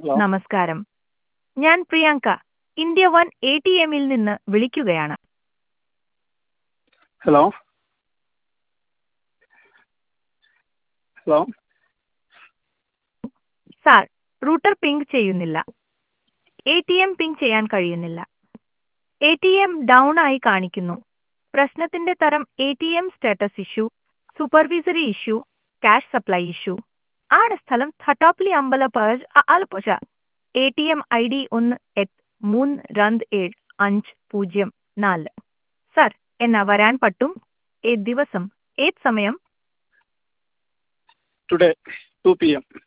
hello നമസ്കാരം ഞാൻ Priyanka India one A T എമ്മിൽ നിന്ന് വിളിക്കുകയാണ് hello hello sir router ping ചെയ്യുന്നില്ല എ ടി എം പിങ് ചെയ്യാൻ കഴിയുന്നില്ല എ ടി എം ഡൗൺ ആയി കാണിക്കുന്നു പ്രശ്നത്തിന്റെ തരം A T M status issue supervisory issue cash supply issue ആണ് സ്ഥലം ಥಟಾಪ್ಲಿ അമ്പല പേജ് Alappuzha A T M I D ഒന്ന് എട്ട് മൂന്ന് രണ്ട് ഏഴ് അഞ്ച് പൂജ്യം നാല് സർ എന്നാ വരാൻ പറ്റും ഏത് ദിവസം ഏത് സമയം ടുഡേ ടു പി എം